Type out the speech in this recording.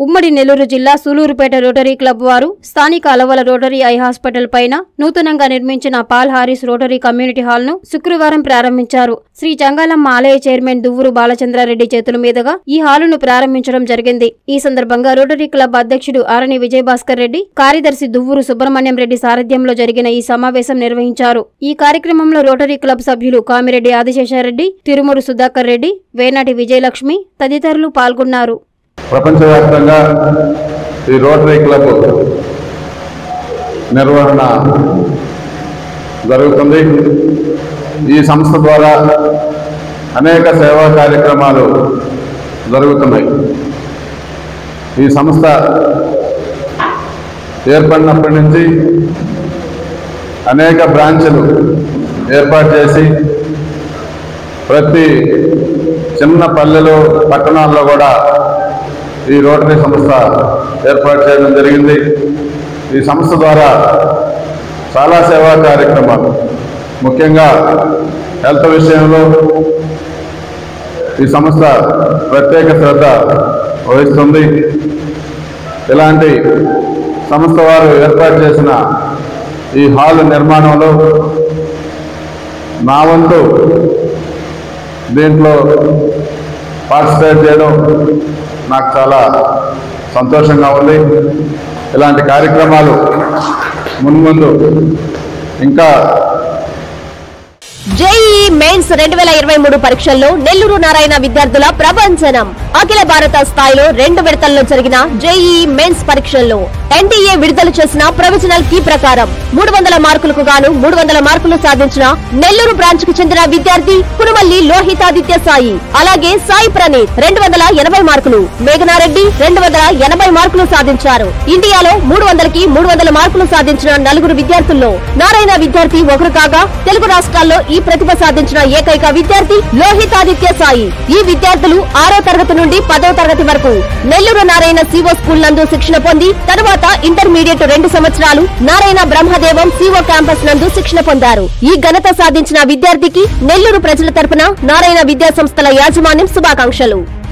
ఉమ్మడి నెల్లూరు జిల్లా Sullurpeta rotary club వారు స్థానిక అలవల రోటరీ ఐ హాస్పిటల్ పైన నూతనంగా నిర్మించిన Paul Harris Rotary community hall ను శుక్రవారం ప్రారంభించారు శ్రీ చంగాలమ్మ ఆలయ చైర్మన్ దువ్వూరు బాలచంద్రారెడ్డి చేతుల మీదుగా ఈ హాలును ప్రారంభించడం జరిగింది ఈ సందర్భంగా రోటరీ క్లబ్ అధ్యక్షుడు ఆరణి విజయభాస్కర్ రెడ్డి కార్యదర్శి దువ్వూరు సుబ్రహ్మణ్యం రెడ్డి సారథ్యంలో జరిగిన ఈ సమావేశం నిర్వహించారు ఈ కార్యక్రమంలో రోటరీ క్లబ్ సభ్యులు కామిరెడ్డి ఆదిశేషారెడ్డి తిరుమూరు సుధాకర్ రెడ్డి వేనాటి విజయలక్ష్మి తదితరులు పాల్గొన్నారు ప్రపంచవ్యాప్తంగా ఈ రోటరీ క్లబ్ నిర్వహణ జరుగుతుంది ఈ సంస్థ ద్వారా అనేక సేవా కార్యక్రమాలు జరుగుతున్నాయి ఈ సంస్థ ఏర్పడినప్పటి నుంచి అనేక బ్రాంచ్లు ఏర్పాటు చేసి ప్రతి చిన్న పల్లెలు పట్టణాల్లో కూడా ఈ రోటరీ సంస్థ ఏర్పాటు చేయడం జరిగింది ఈ సంస్థ ద్వారా చాలా సేవా కార్యక్రమాలు ముఖ్యంగా హెల్త్ విషయంలో ఈ సంస్థ ప్రత్యేక శ్రద్ధ వహిస్తుంది ఇలాంటి సంస్థ వారు ఏర్పాటు చేసిన ఈ హాల్ నిర్మాణంలో నా వంతు దీంట్లో పార్టిసిపేట్ చేయడం నాకు చాలా సంతోషంగా ఉంది ఇలాంటి కార్యక్రమాలు మున్ముందు ఇంకా జేఈఈ మెయిన్స్ రెండు వేల ఇరవై మూడు పరీక్షల్లో నెల్లూరు నారాయణ విద్యార్థుల ప్రభంజనం అఖిల భారత స్థాయిలో రెండు విడతల్లో జరిగిన జేఈఈ మెయిన్స్ పరీక్షల్లో ఎన్టీఏ విడుదల చేసిన ప్రొవిజనల్ కీ ప్రకారం మూడు వందల మార్కులకు గాను మూడు వందల మార్కులు సాధించిన నెల్లూరు బ్రాంచ్ కు చెందిన విద్యార్థి కురుమల్లి లోహితాదిత్య సాయి అలాగే సాయి ప్రణీత్ రెండు వందల ఎనభై మార్కులు మేఘనారెడ్డి రెండు వందల ఎనభై మార్కులు సాధించారు ఇండియాలో మూడు వందలకి మూడు వందల మార్కులు సాధించిన నలుగురు విద్యార్థుల్లో నారాయణ విద్యార్థి ఒకరు కాగా తెలుగు రాష్ట్రాల్లో ఈ ప్రతిభ సాధించిన ఏకైక విద్యార్థి లోహితాదిత్య సాయి ఈ విద్యార్థులు ఆరో తరగతి నుండి పదో తరగతి వరకు నెల్లూరు నారాయణ సివో స్కూల్ నందు శిక్షణ పొంది తరువాత ఇంటర్మీడియట్ రెండు సంవత్సరాలు నారాయణ బ్రహ్మదేవం సివో క్యాంపస్ నందు శిక్షణ పొందారు ఈ ఘనత సాధించిన విద్యార్థికి నెల్లూరు ప్రజల తరపున నారాయణ విద్యా సంస్థల యాజమాన్యం శుభాకాంక్షలు